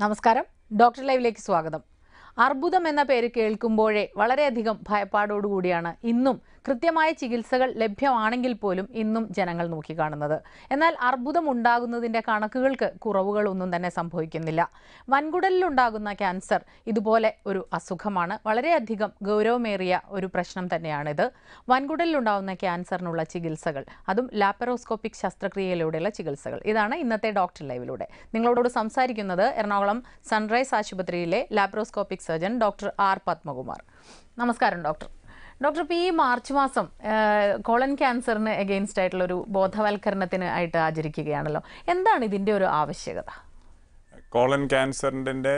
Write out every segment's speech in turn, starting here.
നമസ്കാരം ഡോക്ടർ ലൈവിലേക്ക് സ്വാഗതം അർബുദം എന്ന പേര് കേൾക്കുമ്പോഴേ വളരെയധികം ഭയപ്പാടോടുകൂടിയാണ് ഇന്നും കൃത്യമായ ചികിത്സകൾ ലഭ്യമാണെങ്കിൽ പോലും ഇന്നും ജനങ്ങൾ നോക്കിക്കാണുന്നത് എന്നാൽ അർബുദം ഉണ്ടാകുന്നതിൻ്റെ കണക്കുകൾക്ക് കുറവുകളൊന്നും തന്നെ സംഭവിക്കുന്നില്ല വൻകുടലിലുണ്ടാകുന്ന ക്യാൻസർ ഇതുപോലെ ഒരു അസുഖമാണ് വളരെയധികം ഗൗരവമേറിയ ഒരു പ്രശ്നം തന്നെയാണിത് വൻകുടലിലുണ്ടാകുന്ന ക്യാൻസറിനുള്ള ചികിത്സകൾ അതും ലാപ്പറോസ്കോപ്പിക് ശസ്ത്രക്രിയയിലൂടെയുള്ള ചികിത്സകൾ ഇതാണ് ഇന്നത്തെ ഡോക്ടർ ലൈവിലൂടെ നിങ്ങളോട് സംസാരിക്കുന്നത് എറണാകുളം സൺറൈസ് ആശുപത്രിയിലെ laparoscopic surgeon doctor R Padmakumar നമസ്കാരം ഡോക്ടർ ഡോക്ടർ ഇപ്പോൾ ഈ മാർച്ച് മാസം കോളൻ ക്യാൻസറിന് എഗെയിൻസ്റ്റ് ആയിട്ടുള്ള ഒരു ബോധവൽക്കരണത്തിന് ആയിട്ട് ആചരിക്കുകയാണല്ലോ എന്താണ് ഇതിൻ്റെ ഒരു ആവശ്യകത കോളൻ ക്യാൻസറിൻ്റെ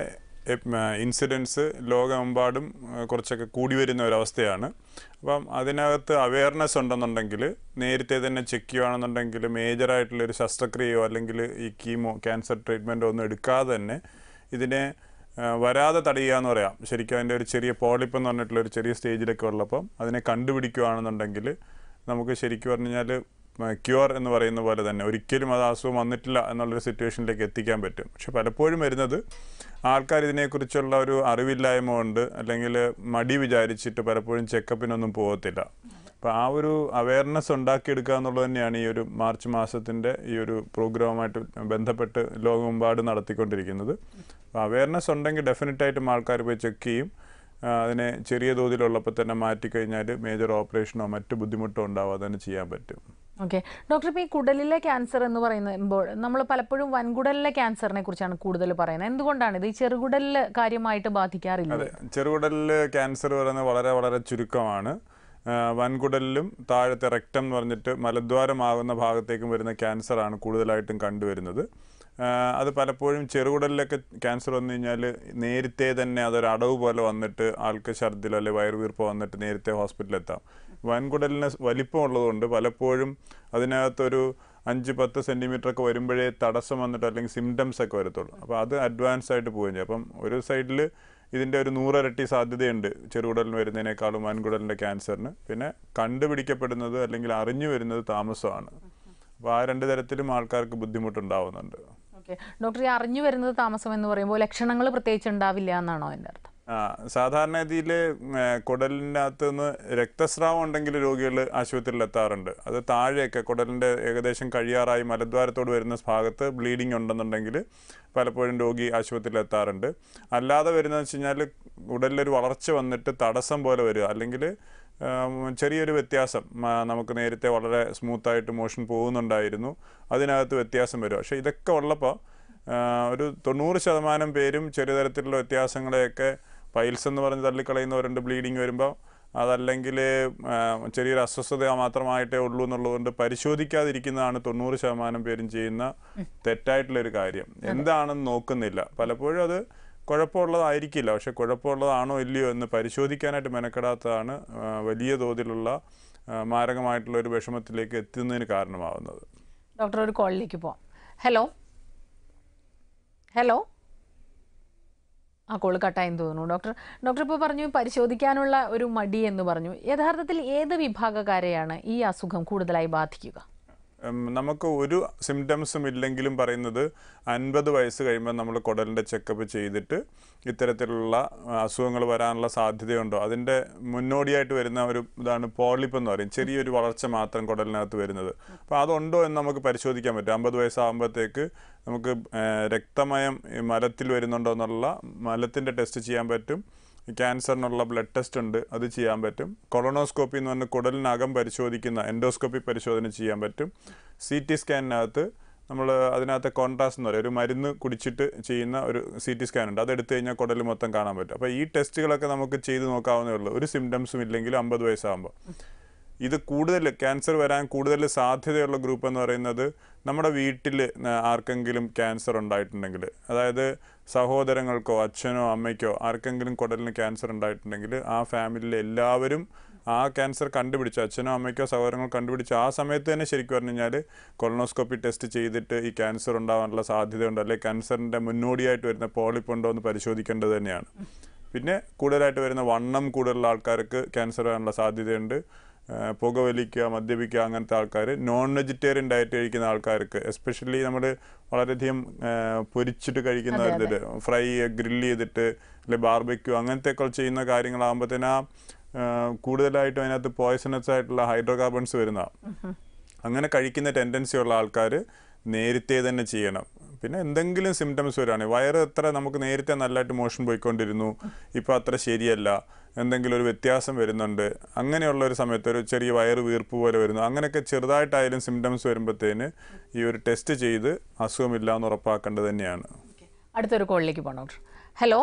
ഇൻസിഡൻസ് ലോകമെമ്പാടും ആ, കുറച്ചൊക്കെ കൂടി വരുന്ന ഒരവസ്ഥയാണ് അപ്പം അതിനകത്ത് അവയർനെസ് ഉണ്ടെന്നുണ്ടെങ്കിൽ നേരത്തെ തന്നെ ചെക്ക് ചെയ്യുകയാണെന്നുണ്ടെങ്കിൽ മേജറായിട്ടുള്ള ഒരു ശസ്ത്രക്രിയയോ അല്ലെങ്കിൽ ഈ കീമോ ക്യാൻസർ ട്രീറ്റ്മെൻറ്റോ ഒന്നും എടുക്കാതെ തന്നെ ഇതിനെ ആ, വരാതെ തടയുക എന്ന് പറയാം ശരിക്കും അതിൻ്റെ ഒരു ചെറിയ പോളിപ്പ് എന്ന് പറഞ്ഞിട്ടുള്ള ഒരു ചെറിയ സ്റ്റേജിലൊക്കെ ഉള്ളപ്പം അതിനെ കണ്ടുപിടിക്കുകയാണെന്നുണ്ടെങ്കിൽ നമുക്ക് ശരിക്കും പറഞ്ഞു കഴിഞ്ഞാൽ ക്യൂർ എന്ന് പറയുന്ന പോലെ തന്നെ ഒരിക്കലും അത് അസുഖം വന്നിട്ടില്ല എന്നുള്ളൊരു സിറ്റുവേഷനിലേക്ക് എത്തിക്കാൻ പറ്റും പക്ഷെ പലപ്പോഴും വരുന്നത് ആൾക്കാർ ഇതിനെക്കുറിച്ചുള്ള ഒരു അറിവില്ലായ്മ കൊണ്ട് അല്ലെങ്കിൽ മടി വിചാരിച്ചിട്ട് പലപ്പോഴും ചെക്കപ്പിനൊന്നും പോകത്തില്ല അപ്പോൾ ആ ഒരു അവയർനെസ് ഉണ്ടാക്കിയെടുക്കുക എന്നുള്ളത് തന്നെയാണ് ഈ ഒരു മാർച്ച് മാസത്തിൻ്റെ ഈ ഒരു പ്രോഗ്രാമുമായിട്ട് ബന്ധപ്പെട്ട് ലോകമെമ്പാട് നടത്തിക്കൊണ്ടിരിക്കുന്നത് അപ്പോൾ അവയർനെസ് ഉണ്ടെങ്കിൽ ഡെഫിനറ്റായിട്ടും ആൾക്കാർ പോയി ചെക്ക് ചെയ്യും ആ, അതിനെ ചെറിയ തോതിലുള്ളപ്പോൾ തന്നെ മാറ്റിക്കഴിഞ്ഞാൽ മേജർ ഓപ്പറേഷനോ മറ്റു ബുദ്ധിമുട്ടോ ഉണ്ടാവാതെ തന്നെ ചെയ്യാൻ പറ്റും ഓക്കെ ഡോക്ടർ ഇപ്പോൾ ഈ കുടലിലെ ക്യാൻസർ എന്ന് പറയുമ്പോൾ നമ്മൾ പലപ്പോഴും വൻകുടലിലെ ക്യാൻസറിനെ കുറിച്ചാണ് കൂടുതൽ പറയുന്നത് എന്തുകൊണ്ടാണ് ഇത് ഈ ചെറുകുടലിൽ കാര്യമായിട്ട് ബാധിക്കാറില്ല അതെ ചെറുകുടലിൽ ക്യാൻസർ പറയുന്നത് വളരെ വളരെ ചുരുക്കമാണ് ആ, വൻകുടലിലും താഴത്തെ റെക്റ്റം എന്ന് പറഞ്ഞിട്ട് മലദ്വാരമാകുന്ന ഭാഗത്തേക്കും വരുന്ന ക്യാൻസറാണ് കൂടുതലായിട്ടും കണ്ടുവരുന്നത് ആ, അത് പലപ്പോഴും ചെറുകുടലിലൊക്കെ ക്യാൻസർ വന്നു കഴിഞ്ഞാൽ നേരത്തെ തന്നെ അതൊരു അടവ് പോലെ വന്നിട്ട് ആൾക്ക് ഛർദിലോ അല്ലെങ്കിൽ വയറുവീർപ്പോ വന്നിട്ട് നേരത്തെ ഹോസ്പിറ്റലിൽ എത്താം വൻകുടലിന് വലിപ്പമുള്ളതുകൊണ്ട് പലപ്പോഴും അതിനകത്തൊരു അഞ്ച് പത്ത് സെൻറ്റിമീറ്റർ ഒക്കെ വരുമ്പോഴേ തടസ്സം വന്നിട്ട് അല്ലെങ്കിൽ സിംറ്റംസ് ഒക്കെ വരത്തുള്ളൂ അപ്പോൾ അത് അഡ്വാൻസ് ആയിട്ട് പോവുകയും ചെയ്യും അപ്പം ഒരു സൈഡിൽ ഇതിൻ്റെ ഒരു നൂറിരട്ടി സാധ്യതയുണ്ട് ചെറുകുടലിന് വരുന്നതിനേക്കാളും വൻകുടലിൻ്റെ ക്യാൻസറിന് പിന്നെ കണ്ടുപിടിക്കപ്പെടുന്നത് അല്ലെങ്കിൽ അറിഞ്ഞു വരുന്നത് താമസമാണ് അപ്പോൾ ആ രണ്ട് തരത്തിലും ആൾക്കാർക്ക് ബുദ്ധിമുട്ടുണ്ടാവുന്നുണ്ട് ഓക്കെ ഡോക്ടർ ഈ അറിഞ്ഞു വരുന്നത് താമസം എന്ന് പറയുമ്പോൾ ലക്ഷണങ്ങൾ പ്രത്യേകിച്ച് ഉണ്ടാവില്ല എന്നാണോ എൻ്റെ അർത്ഥം ആ സാധാരണഗതിയിൽ കുടലിനകത്ത് നിന്ന് രക്തസ്രാവം ഉണ്ടെങ്കിൽ രോഗികൾ ആശുപത്രിയിൽ എത്താറുണ്ട് അത് താഴെയൊക്കെ കുടലിൻ്റെ ഏകദേശം കഴിയാറായി മലദ്വാരത്തോട് വരുന്ന ഭാഗത്ത് ബ്ലീഡിങ് ഉണ്ടെന്നുണ്ടെങ്കിൽ പലപ്പോഴും രോഗി ആശുപത്രിയിൽ എത്താറുണ്ട് അല്ലാതെ വരുന്നതെന്ന് വെച്ച് കഴിഞ്ഞാൽ ഉടലിലൊരു വളർച്ച വന്നിട്ട് തടസ്സം പോലെ വരിക അല്ലെങ്കിൽ ആം, ചെറിയൊരു വ്യത്യാസം ആ, നമുക്ക് നേരത്തെ വളരെ സ്മൂത്തായിട്ട് മോഷൻ പോകുന്നുണ്ടായിരുന്നു അതിനകത്ത് വ്യത്യാസം വരും പക്ഷേ ഇതൊക്കെ ഉള്ളപ്പോൾ ആ, ഒരു തൊണ്ണൂറ് ശതമാനം പേരും ചെറിയ തരത്തിലുള്ള വ്യത്യാസങ്ങളെയൊക്കെ പൈൽസ് എന്ന് പറഞ്ഞ് തള്ളിക്കളയുന്നവരുണ്ട് ബ്ലീഡിങ് വരുമ്പോൾ അതല്ലെങ്കിൽ ആ, ചെറിയൊരു അസ്വസ്ഥത മാത്രമായിട്ടേ ഉള്ളൂ എന്നുള്ളതുകൊണ്ട് പരിശോധിക്കാതിരിക്കുന്നതാണ് തൊണ്ണൂറ് ശതമാനം പേരും ചെയ്യുന്ന തെറ്റായിട്ടുള്ളൊരു കാര്യം എന്താണെന്ന് നോക്കുന്നില്ല പലപ്പോഴും അത് കുഴപ്പമുള്ളതായിരിക്കില്ല പക്ഷെ കുഴപ്പമുള്ളതാണോ ഇല്ലയോ എന്ന് പരിശോധിക്കാനായിട്ട് മെനക്കെടാത്തതാണ് ആ, വലിയ തോതിലുള്ള ആ, മാരകമായിട്ടുള്ള ഒരു വിഷമത്തിലേക്ക് എത്തുന്നതിന് കാരണമാവുന്നത് ഡോക്ടർ ഒരു കോളിലേക്ക് പോവാം ഹലോ ഹലോ ആ കോള് കട്ടായെന്ന് തോന്നുന്നു ഡോക്ടർ ഡോക്ടർ ഇപ്പോൾ പറഞ്ഞു പരിശോധിക്കാനുള്ള ഒരു മടി എന്ന് പറഞ്ഞു യഥാർത്ഥത്തിൽ ഏത് വിഭാഗക്കാരെയാണ് ഈ അസുഖം കൂടുതലായി ബാധിക്കുക ഉം, നമുക്ക് ഒരു സിംറ്റംസും ഇല്ലെങ്കിലും പറയുന്നത് അൻപത് വയസ്സ് കഴിയുമ്പോൾ നമ്മൾ കുടലിൻ്റെ ചെക്കപ്പ് ചെയ്തിട്ട് ഇത്തരത്തിലുള്ള അസുഖങ്ങൾ വരാനുള്ള സാധ്യതയുണ്ടോ അതിൻ്റെ മുന്നോടിയായിട്ട് വരുന്ന ഒരു ഇതാണ് പോളിപ്പ് എന്ന് പറയും ചെറിയൊരു വളർച്ച മാത്രം കുടലിനകത്ത് വരുന്നത് അപ്പോൾ അതുണ്ടോ എന്ന് നമുക്ക് പരിശോധിക്കാൻ പറ്റും അമ്പത് വയസ്സാകുമ്പോഴത്തേക്ക് നമുക്ക് ആ, രക്തമയം ഈ മലത്തിൽ വരുന്നുണ്ടോ എന്നുള്ള മലത്തിൻ്റെ ടെസ്റ്റ് ചെയ്യാൻ പറ്റും ക്യാൻസറിനുള്ള ബ്ലഡ് ടെസ്റ്റ് ഉണ്ട് അത് ചെയ്യാൻ പറ്റും കൊളോണോസ്കോപ്പി എന്ന് പറഞ്ഞാൽ കുടലിനകം പരിശോധിക്കുന്ന എൻഡോസ്കോപ്പി പരിശോധന ചെയ്യാൻ പറ്റും സി ടി സ്കാനിനകത്ത് നമ്മൾ അതിനകത്ത് കോൺട്രാസ്റ്റ് എന്ന് പറയും ഒരു മരുന്ന് കുടിച്ചിട്ട് ചെയ്യുന്ന ഒരു സി ടി സ്കാൻ ഉണ്ട് അത് എടുത്തു കഴിഞ്ഞാൽ കുടൽ മൊത്തം കാണാൻ പറ്റും അപ്പോൾ ഈ ടെസ്റ്റുകളൊക്കെ നമുക്ക് ചെയ്ത് നോക്കാവുന്നേ ഉള്ളൂ ഒരു സിംറ്റംസും ഇല്ലെങ്കിൽ അമ്പത് വയസ്സാകുമ്പോൾ ഇത് കൂടുതൽ ക്യാൻസർ വരാൻ കൂടുതൽ സാധ്യതയുള്ള ഗ്രൂപ്പ് എന്ന് പറയുന്നത് നമ്മുടെ വീട്ടിൽ ആർക്കെങ്കിലും ക്യാൻസർ ഉണ്ടായിട്ടുണ്ടെങ്കിൽ അതായത് സഹോദരങ്ങൾക്കോ അച്ഛനോ അമ്മയ്ക്കോ ആർക്കെങ്കിലും കുടലിന് ക്യാൻസർ ഉണ്ടായിട്ടുണ്ടെങ്കിൽ ആ ഫാമിലിയിലെ എല്ലാവരും ആ ക്യാൻസർ കണ്ടുപിടിച്ച അച്ഛനോ അമ്മയ്ക്കോ സഹോദരങ്ങൾ കണ്ടുപിടിച്ച ആ സമയത്ത് തന്നെ ശരിക്കും പറഞ്ഞു കഴിഞ്ഞാൽ കൊളനോസ്കോപ്പി ടെസ്റ്റ് ചെയ്തിട്ട് ഈ ക്യാൻസർ ഉണ്ടാകാനുള്ള സാധ്യതയുണ്ടോ അല്ലെങ്കിൽ ക്യാൻസറിൻ്റെ മുന്നോടിയായിട്ട് വരുന്ന പോളിപ്പ് ഉണ്ടോ എന്ന് പരിശോധിക്കേണ്ടത് തന്നെയാണ് പിന്നെ കൂടുതലായിട്ട് വരുന്ന വണ്ണം കൂടുതലുള്ള ആൾക്കാർക്ക് ക്യാൻസർ വരാനുള്ള സാധ്യതയുണ്ട് ആ, പുകവലിക്കുക മദ്യപിക്കുക അങ്ങനത്തെ ആൾക്കാർ നോൺ വെജിറ്റേറിയൻ ഡയറ്റ് കഴിക്കുന്ന ആൾക്കാർക്ക് എസ്പെഷ്യലി നമ്മൾ വളരെയധികം ആ, പൊരിച്ചിട്ട് കഴിക്കുന്ന ഫ്രൈ ഗ്രില്ല് ചെയ്തിട്ട് അല്ലെ ബാർബിക്യൂ അങ്ങനത്തെ ഒക്കെ ചെയ്യുന്ന കാര്യങ്ങളാകുമ്പോഴത്തേന് ആ ആ, കൂടുതലായിട്ടും അതിനകത്ത് പോയ്സണസ് ആയിട്ടുള്ള ഹൈഡ്രോ കാർബൺസ് വരുന്നതാണ് അങ്ങനെ കഴിക്കുന്ന ടെൻഡൻസി ഉള്ള ആൾക്കാർ നേരത്തെ തന്നെ ചെയ്യണം പിന്നെ എന്തെങ്കിലും സിംറ്റംസ് വരികയാണെങ്കിൽ വയറ് എത്ര നമുക്ക് നേരത്തെ നല്ലതായിട്ട് മോഷൻ പോയിക്കൊണ്ടിരുന്നു ഇപ്പോൾ അത്ര ശരിയല്ല എന്തെങ്കിലും ഒരു വ്യത്യാസം വരുന്നുണ്ട് അങ്ങനെയുള്ള ഒരു സമയത്ത് ഒരു ചെറിയ വയറ് വീർപ്പ് പോലെ വരുന്നു അങ്ങനെയൊക്കെ ചെറുതായിട്ടായാലും സിംറ്റംസ് വരുമ്പോഴത്തേന് ഈ ഒരു ടെസ്റ്റ് ചെയ്ത് അസുഖമില്ല എന്ന് ഉറപ്പാക്കേണ്ടത് തന്നെയാണ് അടുത്തൊരു കോളിലേക്ക് പോകണം ഡോക്ടർ ഹലോ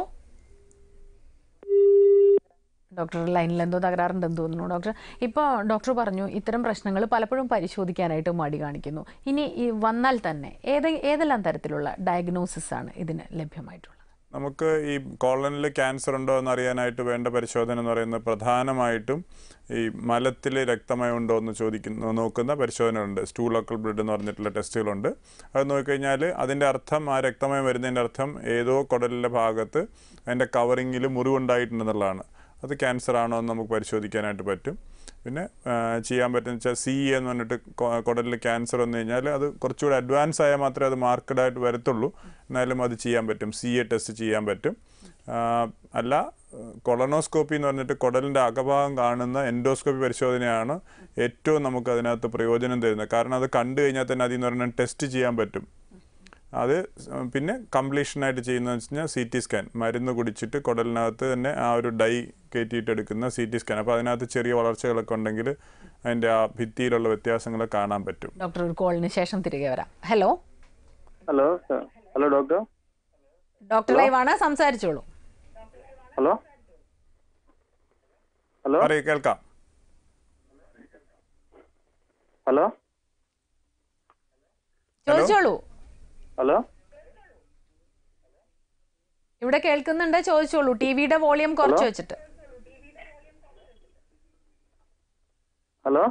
ഡോക്ടർ ലൈനിൽ എന്തോ തകരാറുണ്ടെന്ന് തോന്നുന്നു ഡോക്ടർ ഇപ്പോൾ ഡോക്ടർ പറഞ്ഞു ഇത്തരം പ്രശ്നങ്ങൾ പലപ്പോഴും പരിശോധിക്കാനായിട്ട് മടി കാണിക്കുന്നു ഇനി ഈ വന്നാൽ തന്നെ ഏത് ഏതെല്ലാം തരത്തിലുള്ള ഡയഗ്നോസിസ് ആണ് ഇതിന് ലഭ്യമായിട്ടുള്ളത് നമുക്ക് ഈ കോളനിൽ ക്യാൻസർ ഉണ്ടോ എന്ന് അറിയാനായിട്ട് വേണ്ട പരിശോധന എന്ന് പറയുന്നത് പ്രധാനമായിട്ടും ഈ മലത്തിൽ രക്തമയം ഉണ്ടോ എന്ന് ചോദിക്കുന്ന നോക്കുന്ന പരിശോധനകളുണ്ട് സ്റ്റൂളോക്കൽ ബ്ലഡ് എന്ന് പറഞ്ഞിട്ടുള്ള ടെസ്റ്റുകളുണ്ട് അത് നോക്കിക്കഴിഞ്ഞാൽ അതിൻ്റെ അർത്ഥം ആ രക്തമയം വരുന്നതിൻ്റെ അർത്ഥം ഏതോ കുടലിൻ്റെ ഭാഗത്ത് അതിൻ്റെ കവറിങ്ങിൽ മുറിവുണ്ടായിട്ടുണ്ടെന്നുള്ളതാണ് അത് ക്യാൻസർ ആണോ എന്ന് നമുക്ക് പരിശോധിക്കാനായിട്ട് പറ്റും പിന്നെ ആ, ചെയ്യാൻ പറ്റുന്ന വെച്ചാൽ സി എന്ന് പറഞ്ഞിട്ട് കൊ- കുടലിൽ ക്യാൻസർ വന്നു കഴിഞ്ഞാൽ അത് കുറച്ചുകൂടി അഡ്വാൻസ് ആയാൽ മാത്രമേ അത് മാർക്കഡ് ആയിട്ട് വരത്തുള്ളൂ എന്നാലും അത് ചെയ്യാൻ പറ്റും സി എ ടെസ്റ്റ് ചെയ്യാൻ പറ്റും ആ, അല്ല കൊളനോസ്കോപ്പി എന്ന് പറഞ്ഞിട്ട് കുടലിൻ്റെ അകഭാഗം കാണുന്ന എൻഡോസ്കോപ്പി പരിശോധനയാണ് ഏറ്റവും നമുക്ക് അതിനകത്ത് പ്രയോജനം തരുന്നത് കാരണം അത് കണ്ടു കഴിഞ്ഞാൽ തന്നെ അതിൽ നിന്ന് പറഞ്ഞാൽ ടെസ്റ്റ് ചെയ്യാൻ പറ്റും അത് സ് പിന്നെ കംപ്ലീഷനായിട്ട് ചെയ്യുന്നതെന്ന് വെച്ച് കഴിഞ്ഞാൽ സി ടി സ്കാൻ മരുന്ന് കുടിച്ചിട്ട് കുടലിനകത്ത് തന്നെ ആ ഒരു ഡൈ കയറ്റിയിട്ട് എടുക്കുന്ന സി ടി സ്കാൻ അപ്പോൾ അതിനകത്ത് ചെറിയ വളർച്ചകളൊക്കെ ഉണ്ടെങ്കിൽ അതിൻ്റെ ആ ഭിത്തിയിലുള്ള വ്യത്യാസങ്ങൾ കാണാൻ പറ്റും ഡോക്ടർ ഒരു കോളിന് ശേഷം തിരികെ വരാം hello hello sir hello doctor doctor ലൈവാണ് സംസാരിച്ചോളൂ ഹലോ ഹലോ പറയൂ കേൾക്കാം ഹലോ ചോദിച്ചോളൂ ഹലോ ഇവിടെ കേൾക്കുന്നുണ്ട് ചോദിച്ചോളൂ ടി വിയുടെ വോളിയം കുറച്ച് വെച്ചിട്ട് ഹലോ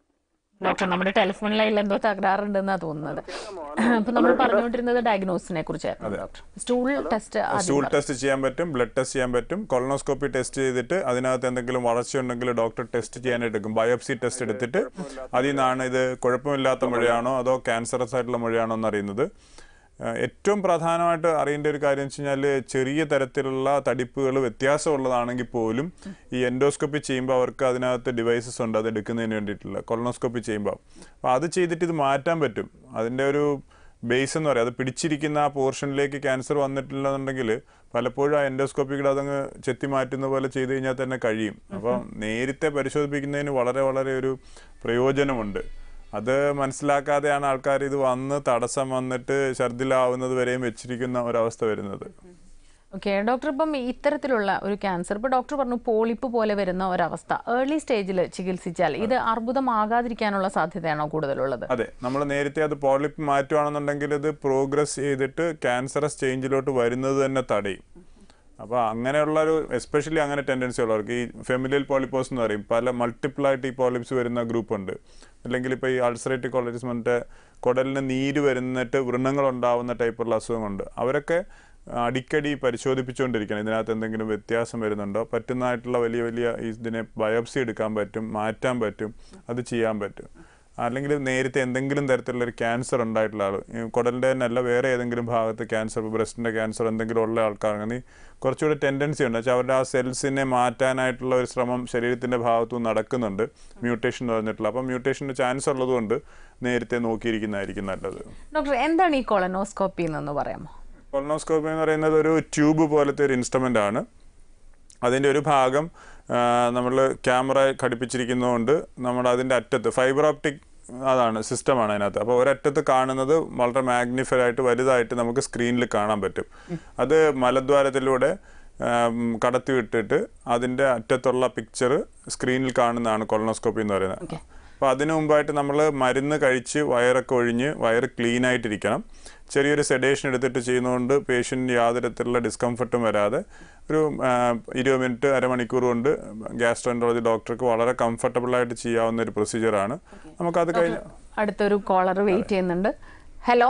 ഡോക്ടർ നമ്മുടെ ടെലിഫോൺ ലൈനിൽ എന്തോ തകരാറുണ്ടെന്നാ തോന്നുന്നത് അപ്പൊ നമ്മൾ പറഞ്ഞുകൊണ്ടിരുന്നത് ഡയഗ്നോസിനെ കുറിച്ചായിരുന്നു doctor stool test stool test ചെയ്യാൻ പറ്റും ബ്ലഡ് ടെസ്റ്റ് ചെയ്യാൻ പറ്റും കൊളനോസ്കോപ്പി ടെസ്റ്റ് ചെയ്തിട്ട് അതിനകത്ത് എന്തെങ്കിലും വളർച്ച ഉണ്ടെങ്കിൽ ഡോക്ടർ ടെസ്റ്റ് ചെയ്യാനായിട്ട് എടുക്കും ബയോപ്സി ടെസ്റ്റ് എടുത്തിട്ട് അതിൽ നിന്നാണ് ഇത് കുഴപ്പമില്ലാത്ത മുഴയാണോ അതോ ക്യാൻസറസ് ആയിട്ടുള്ള മുഴയാണോ എന്ന് അറിയുന്നത് ഏഹ് ഏറ്റവും പ്രധാനമായിട്ട് അറിയേണ്ട ഒരു കാര്യം വെച്ച് കഴിഞ്ഞാൽ ചെറിയ തരത്തിലുള്ള തടിപ്പുകൾ വ്യത്യാസമുള്ളതാണെങ്കിൽ പോലും ഈ എൻഡോസ്കോപ്പി ചെയ്യുമ്പോൾ അവർക്ക് അതിനകത്ത് ഡിവൈസസ് ഉണ്ട് അത് എടുക്കുന്നതിന് വേണ്ടിയിട്ടുള്ള കൊളനോസ്കോപ്പി ചെയ്യുമ്പോൾ അപ്പോൾ അത് ചെയ്തിട്ട് ഇത് മാറ്റാൻ പറ്റും അതിൻ്റെ ഒരു ബേസ് എന്ന് പറയാം അത് പിടിച്ചിരിക്കുന്ന ആ പോർഷനിലേക്ക് ക്യാൻസർ വന്നിട്ടില്ലെന്നുണ്ടെങ്കിൽ പലപ്പോഴും ആ എൻഡോസ്കോപ്പി കൂടെ അതങ്ങ് ചെത്തി മാറ്റുന്ന പോലെ ചെയ്ത് കഴിഞ്ഞാൽ തന്നെ കഴിയും അപ്പോൾ നേരത്തെ പരിശോധിപ്പിക്കുന്നതിന് വളരെ വളരെ ഒരു പ്രയോജനമുണ്ട് അത് മനസ്സിലാക്കാതെയാണ് ആൾക്കാർ ഇത് വന്ന് തടസ്സം വന്നിട്ട് ഛർദിലാവുന്നത് വരെയും വെച്ചിരിക്കുന്ന ഒരവസ്ഥ വരുന്നത് ഓക്കെ ഡോക്ടർ ഇപ്പം ഇത്തരത്തിലുള്ള ഒരു ക്യാൻസർ ഇപ്പൊ ഡോക്ടർ പറഞ്ഞു പോളിപ്പ് പോലെ വരുന്ന ഒരവസ്ഥ ഏർലി സ്റ്റേജിൽ ചികിത്സിച്ചാൽ ഇത് അർബുദമാകാതിരിക്കാനുള്ള സാധ്യതയാണോ കൂടുതലുള്ളത് അതെ നമ്മൾ നേരത്തെ അത് പോളിപ്പ് മാറ്റുകയാണെന്നുണ്ടെങ്കിൽ ഇത് പ്രോഗ്രസ് ചെയ്തിട്ട് ക്യാൻസറസ് ചേഞ്ചിലോട്ട് വരുന്നത് തന്നെ തടയും അപ്പോൾ അങ്ങനെയുള്ള ഒരു എസ്പെഷ്യലി അങ്ങനെ ടെൻഡൻസി ഉള്ളവർക്ക് ഈ ഫെമിലിയൽ പോളിപ്പോസ് എന്ന് പറയും പല multiple ആയിട്ട് ഈ പോളിപ്സ് വരുന്ന ഗ്രൂപ്പ് ഉണ്ട് അല്ലെങ്കിൽ ഇപ്പോൾ ഈ അൾസറേറ്റീവ് കോളേജസ് മറ്റേ കുടലിന് നീര് വരുന്നിട്ട് വ്രണങ്ങൾ ഉണ്ടാവുന്ന ടൈപ്പുള്ള അസുഖമുണ്ട് അവരൊക്കെ അടിക്കടി പരിശോധിപ്പിച്ചുകൊണ്ടിരിക്കണം ഇതിനകത്ത് എന്തെങ്കിലും വ്യത്യാസം വരുന്നുണ്ടോ പറ്റുന്നതായിട്ടുള്ള വലിയ വലിയ ഇതിനെ ബയോപ്സി എടുക്കാൻ പറ്റും മാറ്റാൻ പറ്റും അത് ചെയ്യാൻ പറ്റും അല്ലെങ്കിൽ നേരത്തെ എന്തെങ്കിലും തരത്തിലുള്ള ഒരു ക്യാൻസർ ഉണ്ടായിട്ടുള്ള ആൾ കുടലിൻ്റെ തന്നെ അല്ല വേറെ ഏതെങ്കിലും ഭാഗത്ത് ക്യാൻസർ ബ്രസ്റ്റിൻ്റെ ക്യാൻസർ എന്തെങ്കിലും ഉള്ള ആൾക്കാരാണെങ്കിൽ കുറച്ചുകൂടി ടെൻഡൻസി ഉണ്ട് വെച്ചാൽ അവരുടെ ആ സെൽസിനെ മാറ്റാനായിട്ടുള്ള ഒരു ശ്രമം ശരീരത്തിൻ്റെ ഭാഗത്തു നിന്ന് നടക്കുന്നുണ്ട് മ്യൂട്ടേഷൻ എന്ന് പറഞ്ഞിട്ടുള്ള അപ്പം മ്യൂട്ടേഷൻ്റെ ചാൻസ് ഉള്ളതുകൊണ്ട് നേരത്തെ നോക്കിയിരിക്കുന്നതായിരിക്കും നല്ലത് ഡോക്ടർ എന്താണ് ഈ കൊളനോസ്കോപ്പി എന്നൊന്ന് പറയാമോ കൊളനോസ്കോപ്പി എന്ന് പറയുന്നത് ഒരു ട്യൂബ് പോലത്തെ ഒരു ഇൻസ്ട്രുമെൻ്റ് ആണ് അതിൻ്റെ ഒരു ഭാഗം നമ്മൾ ക്യാമറ ഘടിപ്പിച്ചിരിക്കുന്നതുകൊണ്ട് നമ്മൾ അതിൻ്റെ അറ്റത്ത് ഫൈബർ ഓപ്റ്റിക് അതാണ് സിസ്റ്റമാണ് അതിനകത്ത് അപ്പോൾ ഒരറ്റത്ത് കാണുന്നത് വളരെ മാഗ്നിഫൈഡ് ആയിട്ട് വലുതായിട്ട് നമുക്ക് സ്ക്രീനിൽ കാണാൻ പറ്റും അത് മലദ്വാരത്തിലൂടെ ആം, കടത്തി വിട്ടിട്ട് അതിൻ്റെ അറ്റത്തുള്ള പിക്ചർ സ്ക്രീനിൽ കാണുന്നതാണ് കൊളനോസ്കോപ്പി എന്ന് പറയുന്നത് അപ്പോൾ അതിനു മുമ്പായിട്ട് നമ്മൾ മരുന്ന് കഴിച്ച് വയറൊക്കെ ഒഴിഞ്ഞ് വയറ് ക്ലീൻ ആയിട്ടിരിക്കണം ചെറിയൊരു സെഡേഷൻ എടുത്തിട്ട് ചെയ്യുന്നതുകൊണ്ട് പേഷ്യൻറ്റിന് യാതൊരു തരത്തിലുള്ള ഡിസ്കംഫർട്ടും വരാതെ ഒരു ആ, ഇരുപത് മിനിറ്റ് അരമണിക്കൂർ കൊണ്ട് ഗ്യാസ്ട്രോൻട്രോളജി ഡോക്ടർക്ക് വളരെ കംഫർട്ടബിൾ ആയിട്ട് ചെയ്യാവുന്ന ഒരു പ്രൊസീജിയറാണ് നമുക്കത് കഴിഞ്ഞ് അടുത്തൊരു കോളർ വെയിറ്റ് ചെയ്യുന്നുണ്ട് ഹലോ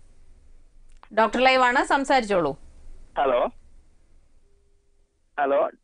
ഡോക്ടർ ലൈവ് ആണ് സംസാരിച്ചോളൂ ഹലോ ഹലോ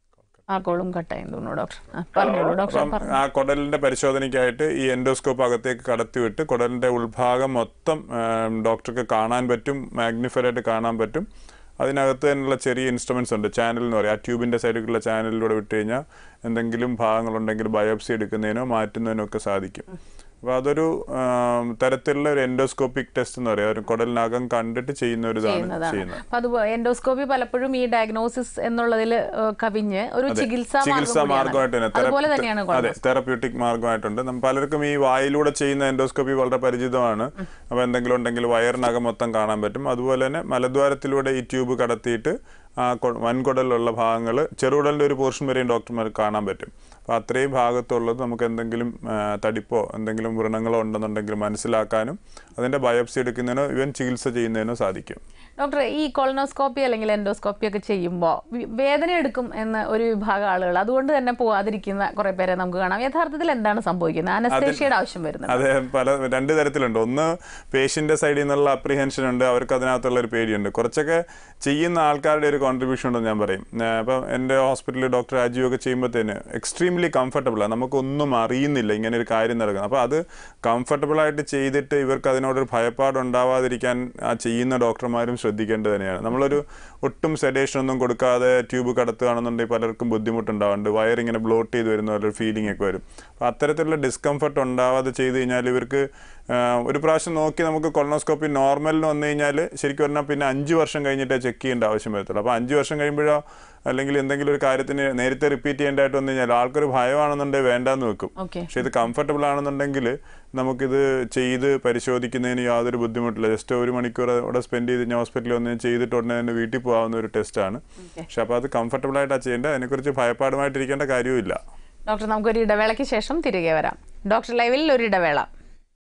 ആ കോളും കട്ടായി തോന്നുന്നു ഡോക്ടർ ആ, പറഞ്ഞോളൂ ഡോക്ടർ അപ്പം പറഞ്ഞു ആ കുടലിന്റെ പരിശോധനയ്ക്കായിട്ട് ഈ എൻഡോസ്കോപ്പ് അകത്തേക്ക് കടത്തിവിട്ട് കുടലിന്റെ ഉൾഭാഗം മൊത്തം ആം, ഡോക്ടർക്ക് കാണാൻ പറ്റും മാഗ്നിഫൈഡ് ആയിട്ട് കാണാൻ പറ്റും അതിനകത്ത് തന്നെയുള്ള ചെറിയ ഇൻസ്ട്രുമെന്റ്സ് ഉണ്ട് ചാനൽ എന്ന് പറയും ആ ട്യൂബിന്റെ സൈഡിലുള്ള ചാനലിലൂടെ വിട്ട് കഴിഞ്ഞാൽ എന്തെങ്കിലും ഭാഗങ്ങളുണ്ടെങ്കിൽ ബയോപ്സി എടുക്കുന്നതിനോ മാറ്റുന്നതിനോ ഒക്കെ സാധിക്കും അപ്പോൾ അതൊരു ആം, തരത്തിലുള്ള ഒരു എൻഡോസ്കോപ്പിക് ടെസ്റ്റ് എന്ന് പറയും ഒരു കുടലിനകം കണ്ടിട്ട് ചെയ്യുന്ന ഒരു ഇതാണ് ചെയ്യുന്നതാണ് ചെയ്യുന്നത് അപ്പൊ അത് എൻഡോസ്കോപ്പി പലപ്പോഴും ഈ ഡയഗ്നോസിസ് എന്നുള്ളതിൽ കവിഞ്ഞ് ഒരു ചികിത്സാ ചികിത്സാ മാർഗമായിട്ട് തന്നെ അതുപോലെ തെറ- തന്നെയാണ് അതെ കൊളോണോസ്കോപ്പി. തെറപ്യൂട്ടിക് മാർഗമായിട്ടുണ്ട് നമ്മ പലർക്കും ഈ വായിലൂടെ ചെയ്യുന്ന എൻഡോസ്കോപ്പി വളരെ പരിചിതമാണ് അപ്പോൾ എന്തെങ്കിലും ഉണ്ടെങ്കിൽ വയറിനകം മൊത്തം കാണാൻ പറ്റും അതുപോലെ തന്നെ മലദ്വാരത്തിലൂടെ ഈ ട്യൂബ് കടത്തിയിട്ട് ആ കൊ- വൻകുടലിലുള്ള ഭാഗങ്ങൾ ചെറുകുടലിൻ്റെ ഒരു പോർഷൻ വരെയും ഡോക്ടർമാർക്ക് കാണാൻ പറ്റും അപ്പോൾ അത്രയും ഭാഗത്തുള്ളത് നമുക്ക് എന്തെങ്കിലും ആ, തടിപ്പോ എന്തെങ്കിലും വ്രണങ്ങളോ ഉണ്ടെന്നുണ്ടെങ്കിൽ മനസ്സിലാക്കാനും അതിൻ്റെ ബയോപ്സി എടുക്കുന്നതിനോ ഇവൻ ചികിത്സ ചെയ്യുന്നതിനോ സാധിക്കും ഡോക്ടർ ഈ കൊളനോസ്കോപ്പി അല്ലെങ്കിൽ എൻഡോസ്കോപ്പി ഒക്കെ ചെയ്യുമ്പോൾ വേദന എടുക്കും എന്ന് ഒരു വിഭാഗം ആളുകൾ അതുകൊണ്ട് തന്നെ പോവാതിരിക്കുന്ന കുറെ പേരെ നമുക്ക് കാണാം യഥാർത്ഥത്തിൽ എന്താണ് സംഭവിക്കുന്നത് അനസ്തേഷ്യയുടെ ആവശ്യം വരുന്നത് അതെ പല രണ്ട് തരത്തിലുണ്ട് ഒന്ന് പേഷ്യൻ്റെ സൈഡിൽ നിന്നുള്ള അപ്രിഹെൻഷൻ ഉണ്ട് അവർക്ക് അതിനകത്തുള്ള ഒരു പേടിയുണ്ട് കുറച്ചൊക്കെ ചെയ്യുന്ന ആൾക്കാരുടെ ഒരു കോൺട്രിബ്യൂഷൻ ഉണ്ടെന്ന് ഞാൻ പറയും ഏർ അപ്പം എൻ്റെ ഹോസ്പിറ്റലിൽ ഡോക്ടർ രാജീവ് ഒക്കെ ചെയ്യുമ്പോഴത്തേന് എക്സ്ട്രീംലി കംഫർട്ടബിളാണ് നമുക്കൊന്നും അറിയുന്നില്ല ഇങ്ങനെ ഒരു കാര്യം നടക്കുന്നത് അപ്പോൾ അത് കംഫർട്ടബിളായിട്ട് ചെയ്തിട്ട് ഇവർക്ക് അതിനോടൊരു ഭയപ്പാട് ഉണ്ടാവാതിരിക്കാൻ ആ ചെയ്യുന്ന ഡോക്ടർമാരും ശ്രദ്ധിക്കേണ്ടത് തന്നെയാണ് നമ്മളൊരു ഒട്ടും സെഡേഷൻ ഒന്നും കൊടുക്കാതെ ട്യൂബ് കടത്തുകയാണെന്നുണ്ടെങ്കിൽ പലർക്കും ബുദ്ധിമുട്ടുണ്ടാവുന്നുണ്ട് വയറിങ്ങനെ ബ്ലോട്ട് ചെയ്ത് വരുന്ന പോലെ ഒരു ഫീലിംഗ് ഒക്കെ വരും അപ്പോൾ അത്തരത്തിലുള്ള ഡിസ്കംഫർട്ട് ഉണ്ടാവാതെ ചെയ്ത് കഴിഞ്ഞാൽ ഇവർക്ക് ആ, ഒരു പ്രാവശ്യം നോക്കി നമുക്ക് കൊളനോസ്കോപ്പി നോർമലിന് വന്നു കഴിഞ്ഞാൽ ശരിക്കും പറഞ്ഞാൽ പിന്നെ അഞ്ച് വർഷം കഴിഞ്ഞിട്ടേ ചെക്ക് ചെയ്യേണ്ട ആവശ്യം വരത്തുള്ളൂ അപ്പോൾ അഞ്ച് വർഷം കഴിയുമ്പോഴോ അല്ലെങ്കിൽ എന്തെങ്കിലും ഒരു കാര്യത്തിന് നേരത്തെ റിപ്പീറ്റ് ചെയ്യേണ്ടതായിട്ട് വന്നു കഴിഞ്ഞാൽ ആൾക്കൊരു ഭയമാണെന്നുണ്ടെങ്കിൽ വേണ്ടാന്ന് വെക്കും ഓക്കെ പക്ഷെ ഇത് കംഫർട്ടബിൾ ആണെന്നുണ്ടെങ്കിൽ നമുക്കിത് ചെയ്ത് പരിശോധിക്കുന്നതിന് യാതൊരു ബുദ്ധിമുട്ടില്ല ജസ്റ്റ് ഒരു മണിക്കൂർ അവിടെ സ്പെൻഡ് ചെയ്ത് ഞാൻ ഹോസ്പിറ്റലിൽ വന്ന് ചെയ്തിട്ട് ഉടനെ തന്നെ വീട്ടിൽ പോകാവുന്ന ഒരു ടെസ്റ്റാണ് പക്ഷെ അപ്പോൾ അത് കംഫർട്ടബിൾ ആയിട്ടാണ് ചെയ്യേണ്ടത് അതിനെക്കുറിച്ച് ഭയപ്പാടുമായിട്ടിരിക്കേണ്ട കാര്യവുമില്ല ഡോക്ടർ നമുക്കൊരു ഇടവേളയ്ക്ക് ശേഷം തിരികെ വരാം ഡോക്ടർ ലൈവിൽ ഒരു ഇടവേള